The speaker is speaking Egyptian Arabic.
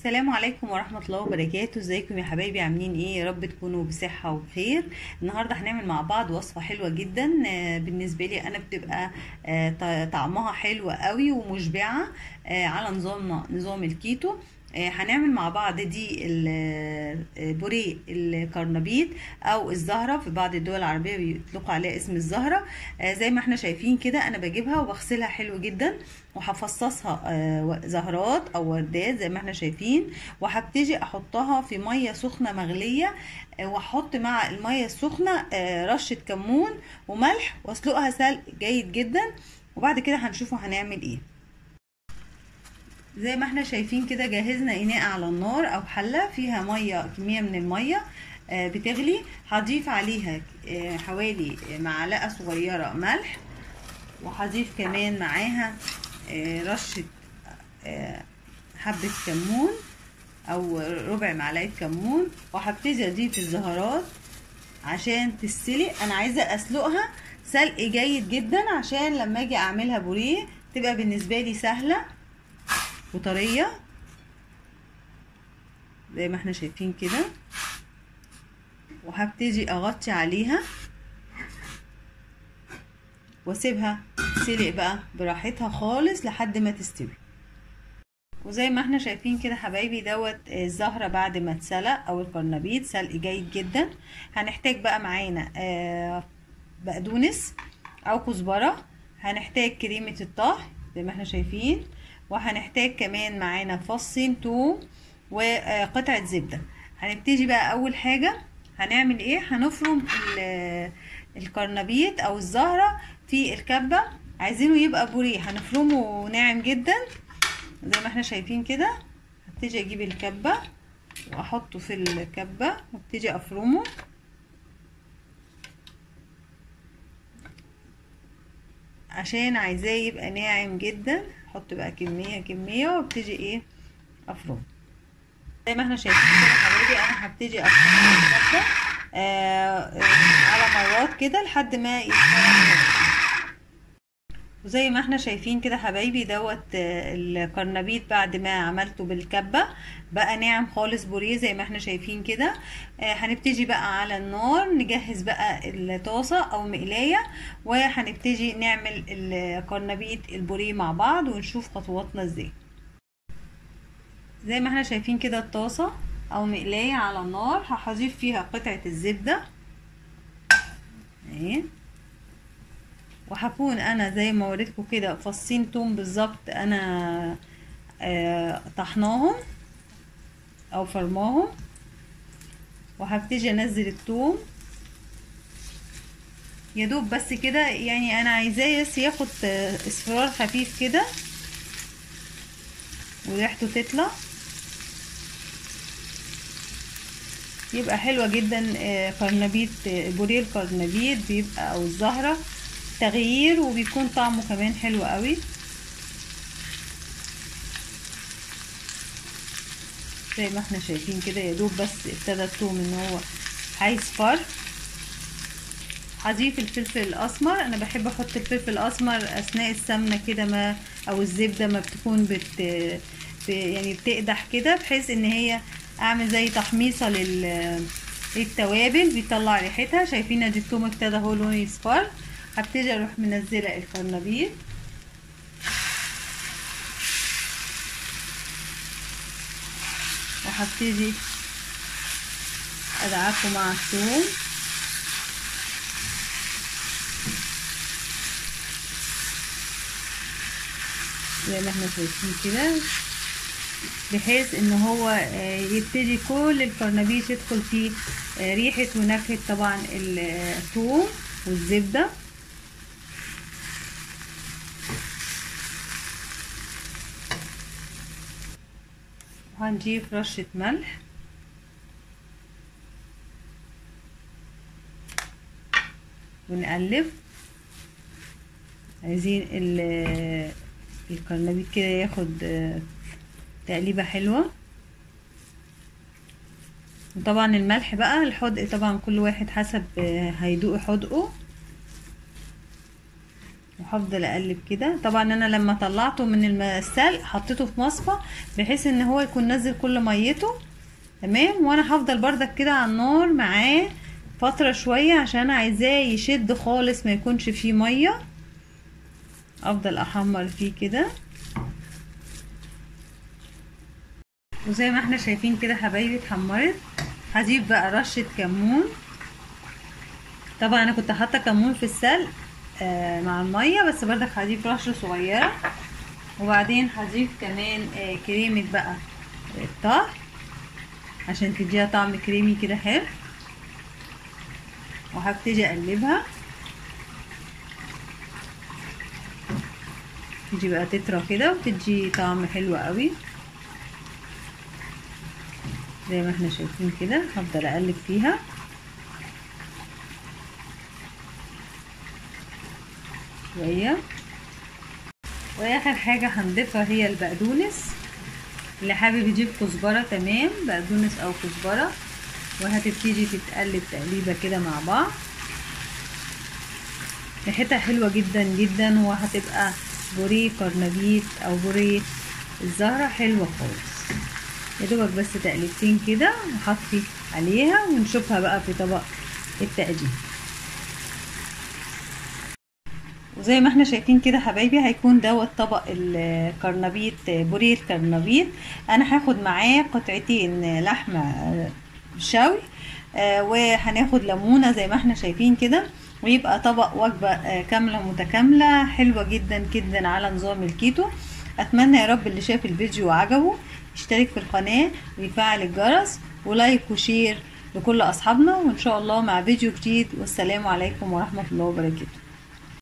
السلام عليكم ورحمة الله وبركاته ازيكم يا حبايبي عاملين ايه يا رب تكونوا بصحة وبخير النهاردة هنعمل مع بعض وصفة حلوة جدا آه، بالنسبة لي انا بتبقى آه، ط- طعمها حلو قوي ومشبعة آه، على نظامنا نظام الكيتو آه، هنعمل مع بعض دي ال- آه، بوريه الكرنبيط او الزهرة في بعض الدول العربية بيطلقوا عليها اسم الزهرة آه، زي ما احنا شايفين كده انا بجيبها وبغسلها حلو جدا وهفصصها آه، زهرات او وردات زي ما احنا شايفين وهبتدي احطها في ميه سخنه مغليه آه، واحط مع الميه السخنه آه، رشه كمون وملح واسلقها سلق جيد جدا وبعد كده هنشوفوا هنعمل ايه زي ما احنا شايفين كده جهزنا اناء على النار او حله فيها ميه كميه من الميه آه، بتغلي هضيف عليها آه، حوالي معلقه صغيره ملح وهضيف كمان معاها آه، رشة آه، حبة كمون أو ربع معلقة كمون وهبتدي أضيف الزهرات عشان تتسلق أنا عايزة أسلقها سلق جيد جدا عشان لما أجي أعملها بوريه تبقى بالنسبة لي سهلة وطرية زي ما احنا شايفين كده وهبتدي أغطي عليها واسيبها تسلق بقى براحتها خالص لحد ما تستوي وزي ما احنا شايفين كده حبايبي دوت الزهرة بعد ما اتسلق او القرنبيط سلق جيد جدا هنحتاج بقى معانا آه، بقدونس او كزبرة هنحتاج كريمة الطهي زي ما احنا شايفين وهنحتاج كمان معانا فصين توم وقطعة زبدة هنبتدي بقى اول حاجة هنعمل ايه هنفرم ال- الكرنبيط او الزهرة في الكبة عايزينه يبقى بوريه هنفرمه ناعم جدا زي ما احنا شايفين كده هبتدي اجيب الكبة واحطه في الكبة وابتدي افرمه عشان عايزاه يبقى ناعم جدا احط بقى كمية كمية وابتدي ايه افرمه زي ما احنا شايفين كده حبايبي انا هبتدي افرم الكبة آه آه على مرات كده لحد ما يتفرم وزي ما احنا شايفين كده حبايبي دوت آه، الكرنبيط بعد ما عملته بالكبة بقى ناعم خالص بوريه زي ما احنا شايفين كده آه، هنبتدي بقى على النار نجهز بقى الطاسة او مقلاية وهنبتدي نعمل الكرنبيط البوريه مع بعض ونشوف خطواتنا ازاي زي ما احنا شايفين كده الطاسة او مقلاية على النار هضيف فيها قطعة الزبدة اهي وهكون انا زي ما وريتكم كده فصين توم بالظبط انا آه طحناهم او فرماهم وهبتدي انزل التوم يا دوب بس كده يعني انا عايزاه بس ياخد آه، اصفرار خفيف كده وريحته تطلع يبقى حلوة جدا آه، كرنبيط آه، بوريه الكرنبيط بيبقى او الزهرة تغيير وبيكون طعمه كمان حلو قوي زي ما احنا شايفين كده يا دوب بس ابتدى الثوم ان هو هيصفر هضيف الفلفل الاسمر انا بحب احط الفلفل الاسمر اثناء السمنه كده ما او الزبده ما بتكون بت ب- يعني بتقدح كده بحيث ان هي اعمل زي تحميصه لل للتوابل بيطلع ريحتها شايفين ادي الثوم ابتدى هو لونه يصفر هبتدي اروح منزله الكرنبيط وهبتدي ادعكه مع الثوم زي ما احنا شايفين كده بحيث ان هو آه، يبتدي كل الكرنبيط يدخل فيه آه، ريحة ونكهة طبعا الثوم والزبدة وهنجيب رشة ملح ونقلب عايزين ال- الكرنبيط كده ياخد آه، تقليبة حلوة وطبعا الملح بقى الحدق طبعا كل واحد حسب آه، هيدوق حدقه وهفضل اقلب كده طبعا انا لما طلعته من السلق حطيته في مصفى بحيث ان هو يكون نزل كل ميته تمام وانا هفضل بردك كده على النار معاه فترة شوية عشان عايزاه يشد خالص ما يكونش فيه مية افضل احمر فيه كده وزي ما احنا شايفين كده حبايبي اتحمرت هضيف بقى رشة كمون طبعا انا كنت حاطه كمون في السلق آه مع الميه بس برضك هضيف رشه صغيره وبعدين هضيف كمان آه كريمه بقى الطهي عشان تديها طعم كريمي كده حلو وهبتدي اقلبها تيجي بقى تطرى كده وتدي طعم حلو قوي زي ما احنا شايفين كده هفضل اقلب فيها شوية واخر حاجة هنضيفها هي البقدونس اللي حابب يجيب كزبرة تمام بقدونس او كزبرة وهتبتدي تتقلب تقليبة كده مع بعض ريحتها حلوة جدا جدا وهتبقى بوريه كرنبيت او بوريه الزهرة حلوة خالص يا دوبك بس تقليبتين كده وحطي عليها ونشوفها بقى في طبق التقديم وزي ما احنا شايفين كده حبايبي هيكون دوت طبق الكرنبيت بوريه الكرنبيت انا هاخد معاه قطعتين لحمه شوي آه وهناخد ليمونه زي ما احنا شايفين كده ويبقى طبق وجبه آه كامله متكامله حلوه جدا جدا على نظام الكيتو اتمنى يا رب اللي شاف الفيديو وعجبه يشترك في القناه ويفعل الجرس ولايك وشير لكل اصحابنا وان شاء الله مع فيديو جديد والسلام عليكم ورحمه الله وبركاته